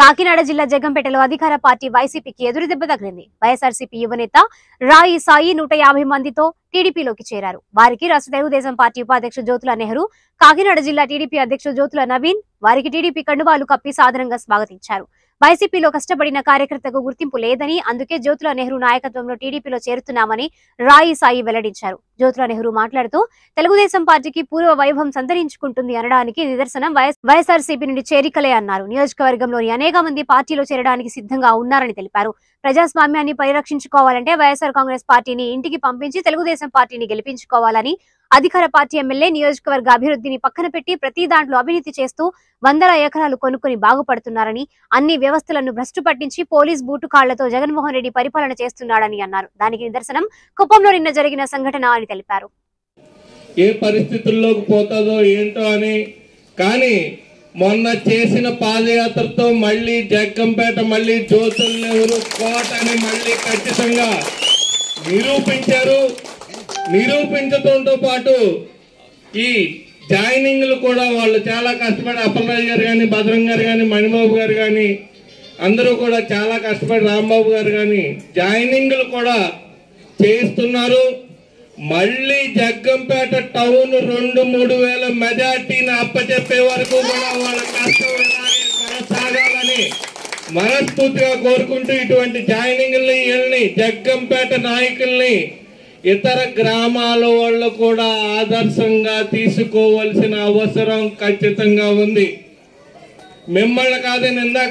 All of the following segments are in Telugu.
కాకినాడ జిల్లా జగంపేటలో అధికార పార్టీ వైసీపీకి ఎదురు దెబ్బ తగిలింది వైఎస్ఆర్సీపీ యువనేత రాయి సాయి నూట యాభై మందితో టీడీపీలోకి చేరారు వారికి రాష్ట్ర తెలుగుదేశం పార్టీ ఉపాధ్యక్షుడు జ్యోతుల నెహ్రూ కాకినాడ జిల్లా టీడీపీ అధ్యక్షుడు జ్యోతుల నవీన్ వారికి టీడీపీ కండువాలు కప్పి సాదరంగా స్వాగతించారు వైసీపీలో కష్టపడిన కార్యకర్తకు గుర్తింపు లేదని అందుకే జ్యోతుల నెహ్రూ నాయకత్వంలో టీడీపీలో చేరుతున్నామని రాయి సాయి వెల్లడించారు జ్యోతుల నెహ్రూ మాట్లాడుతూ తెలుగుదేశం పార్టీకి పూర్వ వైభవం సంతరించుకుంటుంది అనడానికి నిదర్శనం వైఎస్ వైఎస్ఆర్సీపీ నుండి చేరికలే అన్నారు నియోజకవర్గంలోని అనేక మంది పార్టీలో చేరడానికి సిద్ధంగా ఉన్నారని తెలిపారు ప్రజాస్వామ్యాన్ని పరిరక్షించుకోవాలంటే వైఎస్ఆర్ కాంగ్రెస్ పార్టీని ఇంటికి పంపించి తెలుగుదేశం పార్టీని గెలిపించుకోవాలని అధికార పార్టీ ఎమ్మెల్యే నియోజకవర్గ అభివృద్ధిని పక్కన పెట్టి ప్రతి దాంట్లో అవినీతి చేస్తూ వందల ఎకరాలు కొనుక్కొని బాగుపడుతున్నారని అన్ని వ్యవస్థలను భ్రష్టు పట్టించి పోలీస్ బూటు కాళ్లతో జగన్మోహన్ రెడ్డి పరిపాలన చేస్తున్నాడని అన్నారు దానికి నిదర్శనం కుప్పంలో నిన్న జరిగిన సంఘటన అని తెలిపారు ఏ పరిస్థితుల్లోకి పోతుందో ఏంటో అని కానీ మొన్న చేసిన పాదయాత్రతో మళ్ళీ జగ్గంపేట మళ్ళీ జ్యోతుల నెహ్రూ కోటని మళ్ళీ ఖచ్చితంగా నిరూపించారు నిరూపించడంతో పాటు ఈ జాయినింగ్లు కూడా వాళ్ళు చాలా కష్టపడి అప్పలరాజు గారు కానీ భద్రం గారు కానీ మణిబాబు గారు కానీ అందరూ కూడా చాలా కష్టపడి రాంబాబు గారు కానీ జాయినింగ్లు కూడా చేస్తున్నారు మళ్ళీ జగ్గంపేట టౌన్ రెండు మూడు వేల మెజార్టీని అప్పచెప్పే వరకు కూడా వాళ్ళ కష్టం ఇలాగే కొనసాగాలని మనస్ఫూర్తిగా కోరుకుంటూ ఇటువంటి జాయినింగ్ని వీళ్ళని జగ్గంపేట నాయకుల్ని ఇతర గ్రామాల వాళ్ళు కూడా ఆదర్శంగా తీసుకోవలసిన అవసరం ఖచ్చితంగా ఉంది మిమ్మల్ని కాదని ఇందాక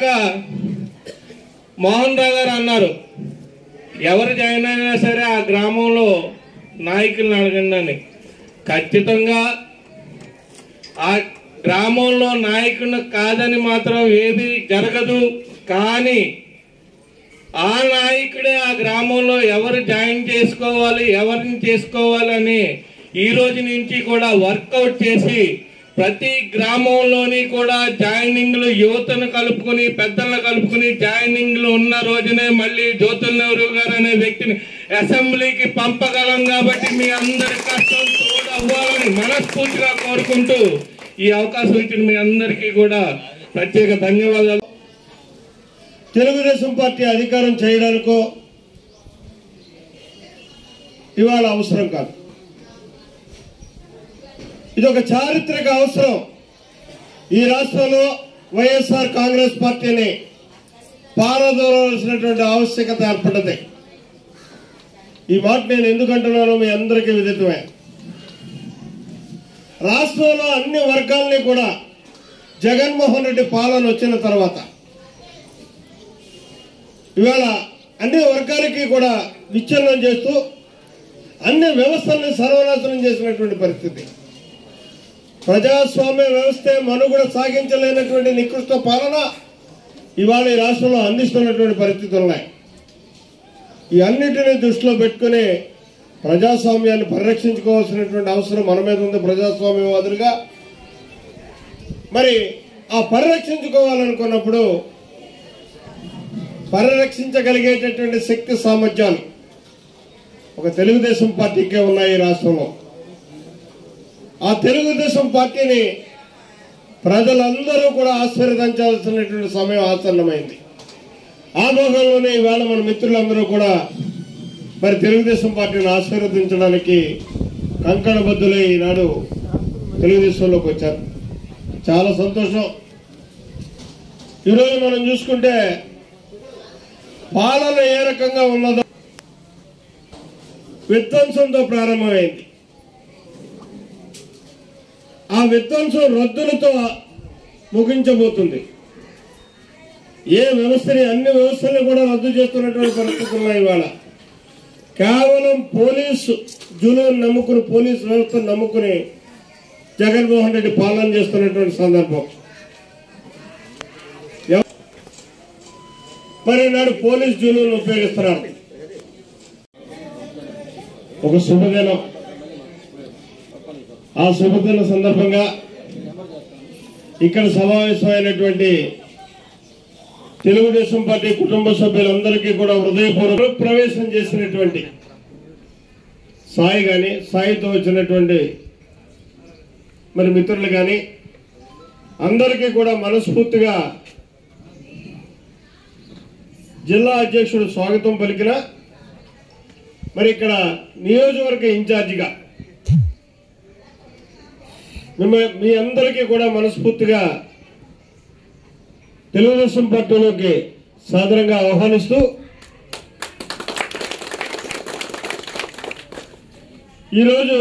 మోహన్ రావు గారు అన్నారు ఎవరు జాయిన్ అయినా సరే ఆ గ్రామంలో నాయకులను అడగండి అని ఖచ్చితంగా ఆ గ్రామంలో నాయకుని కాదని మాత్రం ఏది జరగదు కానీ ఆ నాయకుడే ఆ గ్రామంలో ఎవరు జాయిన్ చేసుకోవాలి ఎవరిని చేసుకోవాలని ఈ రోజు నుంచి కూడా వర్కౌట్ చేసి ప్రతి గ్రామంలోని కూడా జాయినింగ్లు యువతను కలుపుకుని పెద్దలను కలుపుకుని జాయినింగ్లు ఉన్న రోజునే మళ్ళీ జ్యోతుల నెహ్రూ గారు అనే వ్యక్తిని అసెంబ్లీకి పంపగలం కాబట్టి మీ అందరి కష్టం తోడు అవ్వాలని మనస్ఫూర్తిగా కోరుకుంటూ ఈ అవకాశం ఇచ్చిన మీ అందరికీ కూడా ప్రత్యేక ధన్యవాదాలు తెలుగుదేశం పార్టీ అధికారం చేయడానికో ఇవాళ అవసరం కాదు ఇది ఒక చారిత్రక అవసరం ఈ రాష్ట్రంలో వైఎస్ఆర్ కాంగ్రెస్ పార్టీని పారదోలవలసినటువంటి ఆవశ్యకత ఏర్పడ్డది ఈ మాట నేను ఎందుకు అంటున్నానో మీ అందరికీ విదితమే రాష్ట్రంలో అన్ని వర్గాల్ని కూడా జగన్మోహన్ రెడ్డి పాలన వచ్చిన తర్వాత ఇవాళ అన్ని వర్గాలకి కూడా విచ్ఛిన్నం చేస్తూ అన్ని వ్యవస్థల్ని సర్వనాశనం చేసినటువంటి పరిస్థితి ప్రజాస్వామ్య వ్యవస్థే మనుగడ సాగించలేనటువంటి నికృష్ట పాలన ఇవాళ ఈ రాష్ట్రంలో అందిస్తున్నటువంటి పరిస్థితులు ఉన్నాయి ఈ అన్నిటిని దృష్టిలో పెట్టుకుని ప్రజాస్వామ్యాన్ని పరిరక్షించుకోవాల్సినటువంటి అవసరం మన మీద ఉంది ప్రజాస్వామ్యవాదులుగా మరి ఆ పరిరక్షించుకోవాలనుకున్నప్పుడు పరిరక్షించగలిగేటటువంటి శక్తి సామర్థ్యాలు ఒక తెలుగుదేశం పార్టీకే ఉన్నాయి ఈ రాష్ట్రంలో ఆ తెలుగుదేశం పార్టీని ప్రజలందరూ కూడా ఆశీర్వదించాల్సినటువంటి సమయం ఆసన్నమైంది ఆ భాగంలోనే ఈవేళ మన మిత్రులందరూ కూడా మరి తెలుగుదేశం పార్టీని ఆశీర్వదించడానికి కంకణబద్దులై ఈనాడు తెలుగుదేశంలోకి వచ్చారు చాలా సంతోషం ఈరోజు మనం చూసుకుంటే పాలన ఏ రకంగా ఉన్నదో విధ్వంసంతో ప్రారంభమైంది ఆ విధ్వంసం రద్దులతో ముగించబోతుంది ఏ వ్యవస్థని అన్ని వ్యవస్థల్ని కూడా రద్దు చేస్తున్నటువంటి పరిస్థితులు ఉన్నాయి ఇవాళ కేవలం పోలీసు జులుని నమ్ముకుని పోలీసు వ్యవస్థను నమ్ముకుని జగన్మోహన్ రెడ్డి పాలన చేస్తున్నటువంటి సందర్భం ఎవ- మరి నాడు పోలీస్ జులును ఉపయోగిస్తున్నారు ఒక శుభదినం ఆ శుభదిన సందర్భంగా ఇక్కడ సమావేశమైనటువంటి తెలుగుదేశం పార్టీ కుటుంబ సభ్యులందరికీ కూడా హృదయపూర్వక ప్రవేశం చేసినటువంటి సాయి గాని సాయితో వచ్చినటువంటి మరి మిత్రులు కానీ అందరికీ కూడా మనస్ఫూర్తిగా జిల్లా అధ్యక్షుడు స్వాగతం పలికిన మరి ఇక్కడ నియోజకవర్గ ఇన్ఛార్జిగా మిమ్మ మీ అందరికీ కూడా మనస్ఫూర్తిగా తెలుగుదేశం పార్టీలోకి సాదరంగా ఆహ్వానిస్తూ ఈరోజు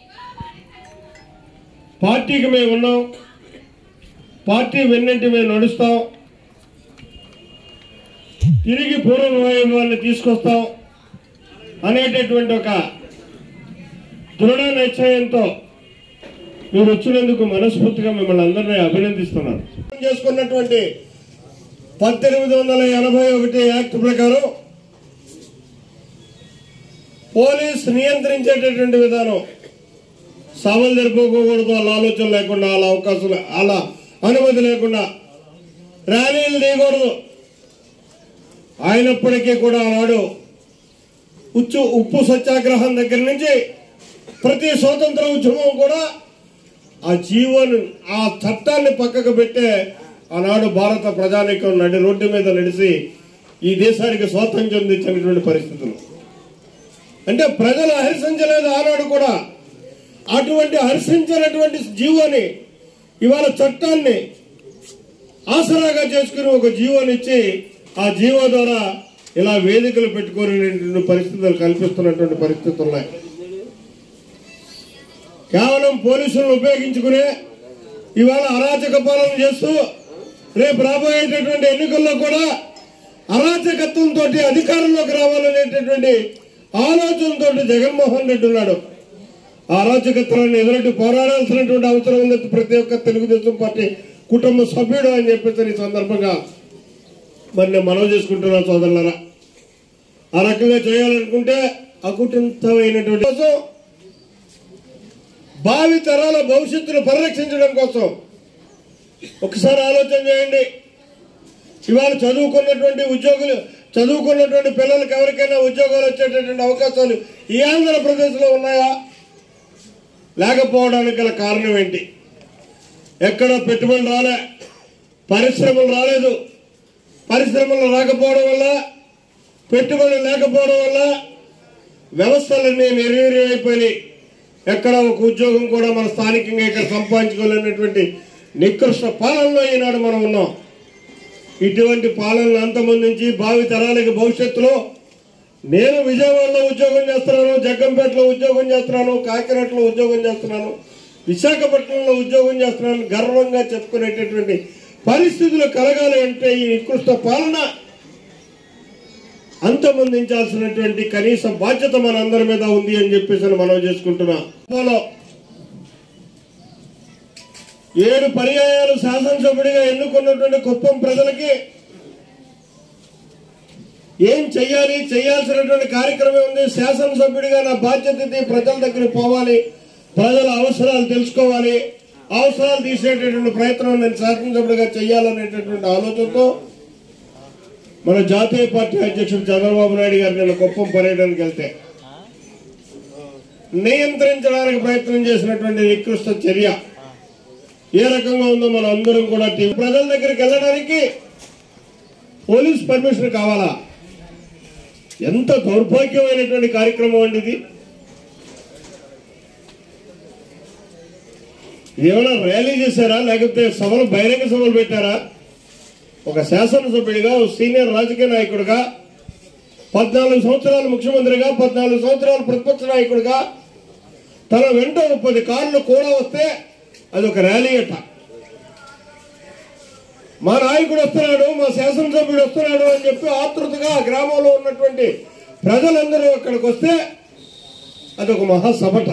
పార్టీకి మేము ఉన్నాం పార్టీ వెన్నంటి మేము నడుస్తాం తిరిగి పూర్వ వైభవాన్ని తీసుకొస్తాం అనేటటువంటి ఒక దృఢ నిశ్చయంతో మీరు వచ్చినందుకు మనస్ఫూర్తిగా మిమ్మల్ని అందరినీ అభినందిస్తున్నాను చేసుకున్నటువంటి పద్దెనిమిది వందల ఎనభై ఒకటి యాక్ట్ ప్రకారం పోలీస్ నియంత్రించేటటువంటి విధానం సభలు జరుపుకోకూడదు వాళ్ళ ఆలోచన లేకుండా వాళ్ళ అవకాశం లే- వాళ్ళ అనుమతి లేకుండా ర్యాలీలు తీయకూడదు అయినప్పటికీ కూడా ఆనాడు ఉచ్చు ఉప్పు సత్యాగ్రహం దగ్గర నుంచి ప్రతి స్వాతంత్ర ఉద్యమం కూడా ఆ జీవోను ఆ చట్టాన్ని పక్కకు పెట్టే ఆనాడు భారత ప్రజానీకం నడి రోడ్డు మీద నడిచి ఈ దేశానికి స్వాతంత్ర్యం తెచ్చినటువంటి పరిస్థితులు అంటే ప్రజలు హర్షించలేదు ఆనాడు కూడా అటువంటి హర్షించినటువంటి జీవోని ఇవాళ చట్టాన్ని ఆసరాగా చేసుకుని ఒక జీవోని ఇచ్చి ఆ జీవో ద్వారా ఇలా వేదికలు పెట్టుకునేటువంటి పరిస్థితులు కల్పిస్తున్నటువంటి పరిస్థితులు ఉన్నాయి కేవలం పోలీసులను ఉపయోగించుకునే ఇవాళ అరాచక పాలన చేస్తూ రేపు రాబోయేటటువంటి ఎన్నికల్లో కూడా అరాచకత్వంతో అధికారంలోకి రావాలనేటటువంటి ఆలోచనతో జగన్మోహన్ రెడ్డి ఉన్నాడు ఆ అరాచకత్వాన్ని ఎదురొట్టి పోరాడాల్సినటువంటి అవసరం ఉంది ప్రతి ఒక్క తెలుగుదేశం పార్టీ కుటుంబ సభ్యుడు అని చెప్పేసి ఈ సందర్భంగా మరి నేను మనవి చేసుకుంటున్నా సోదరులరా ఆ రకంగా చేయాలనుకుంటే అకుటుంబమైనటువంటి కోసం భావి తరాల భవిష్యత్తును పరిరక్షించడం కోసం ఒకసారి ఆలోచన చేయండి ఇవాళ చదువుకున్నటువంటి ఉద్యోగులు చదువుకున్నటువంటి పిల్లలకి ఎవరికైనా ఉద్యోగాలు వచ్చేటటువంటి అవకాశాలు ఈ ఆంధ్రప్రదేశ్లో ఉన్నాయా లేకపోవడానికి గల కారణం ఏంటి ఎక్కడ పెట్టుబడులు రాలే పరిశ్రమలు రాలేదు పరిశ్రమలు రాకపోవడం వల్ల పెట్టుబడులు లేకపోవడం వల్ల వ్యవస్థలన్నీ నిర్వీర్యమైపోయినాయి ఎక్కడ ఒక ఉద్యోగం కూడా మన స్థానికంగా ఇక్కడ సంపాదించుకోలేనటువంటి నికృష్ట పాలనలో ఈనాడు మనం ఉన్నాం ఇటువంటి పాలనలు అంతమందించి భావి తరాలకి భవిష్యత్తులో నేను విజయవాడలో ఉద్యోగం చేస్తున్నాను జగ్గంపేటలో ఉద్యోగం చేస్తున్నాను కాకినాడలో ఉద్యోగం చేస్తున్నాను విశాఖపట్నంలో ఉద్యోగం చేస్తున్నాను గర్వంగా చెప్పుకునేటటువంటి పరిస్థితులు కలగాలి అంటే ఈ నికృష్ట పాలన అంతమొందించాల్సినటువంటి కనీస బాధ్యత మన అందరి మీద ఉంది అని చెప్పేసి మనం చేసుకుంటున్నా పోలో ఏడు పర్యాయాలు శాసనసభ్యుడిగా ఎన్నుకున్నటువంటి కుప్పం ప్రజలకి ఏం చెయ్యాలి చేయాల్సినటువంటి కార్యక్రమం ఉంది శాసనసభ్యుడిగా నా బాధ్యత ఇది ప్రజల దగ్గరికి పోవాలి ప్రజల అవసరాలు తెలుసుకోవాలి అవసరాలు తీసేటటువంటి ప్రయత్నం నేను శాసనసభ్యుడిగా చేయాలనేటటువంటి ఆలోచనతో మన జాతీయ పార్టీ అధ్యక్షుడు చంద్రబాబు నాయుడు గారు నిన్న కుప్పం పర్యటనకి వెళ్తే నియంత్రించడానికి ప్రయత్నం చేసినటువంటి నికృష్ట చర్య ఏ రకంగా ఉందో మనం అందరం కూడా టీవీ ప్రజల దగ్గరికి వెళ్ళడానికి పోలీస్ పర్మిషన్ కావాలా ఎంత దౌర్భాగ్యమైనటువంటి కార్యక్రమం అండి ఇది ఇది ఏమైనా ర్యాలీ చేశారా లేకపోతే సభలు బహిరంగ సభలు పెట్టారా ఒక శాసనసభ్యుడిగా ఒక సీనియర్ రాజకీయ నాయకుడిగా పద్నాలుగు సంవత్సరాలు ముఖ్యమంత్రిగా పద్నాలుగు సంవత్సరాలు ప్రతిపక్ష నాయకుడిగా తన వెంట ఒక పది కార్లు కూడా వస్తే అది ఒక ర్యాలీ అట మా నాయకుడు వస్తున్నాడు మా శాసనసభ్యుడు వస్తున్నాడు అని చెప్పి ఆతృతగా ఆ గ్రామంలో ఉన్నటువంటి ప్రజలందరూ అక్కడికి వస్తే అది ఒక మహాసభట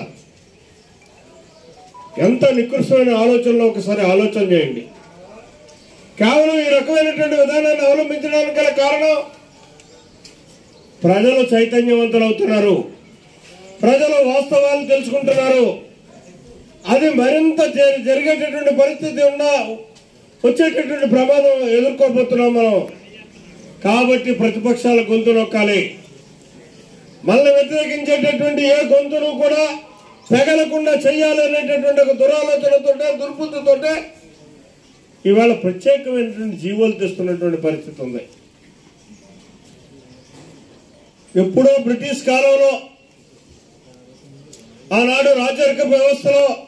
ఎంత నికృష్టమైన ఆలోచనలో ఒకసారి ఆలోచన చేయండి కేవలం ఈ రకమైనటువంటి విధానాన్ని అవలంబించడానికి గల కారణం ప్రజలు చైతన్యవంతులు అవుతున్నారు ప్రజలు వాస్తవాలు తెలుసుకుంటున్నారు అది మరింత జరి- జరిగేటటువంటి పరిస్థితి ఉన్నా వచ్చేటటువంటి ప్రమాదం ఎదుర్కోబోతున్నాం మనం కాబట్టి ప్రతిపక్షాల గొంతు నొక్కాలి మనల్ని వ్యతిరేకించేటటువంటి ఏ గొంతును కూడా పెగలకుండా చెయ్యాలి అనేటటువంటి ఒక దురాలోచనతోటే దుర్బుద్ధితోటే ఇవాళ ప్రత్యేకమైనటువంటి జీవోలు తెస్తున్నటువంటి పరిస్థితి ఉంది ఎప్పుడో బ్రిటిష్ కాలంలో ఆనాడు రాజరిక వ్యవస్థలో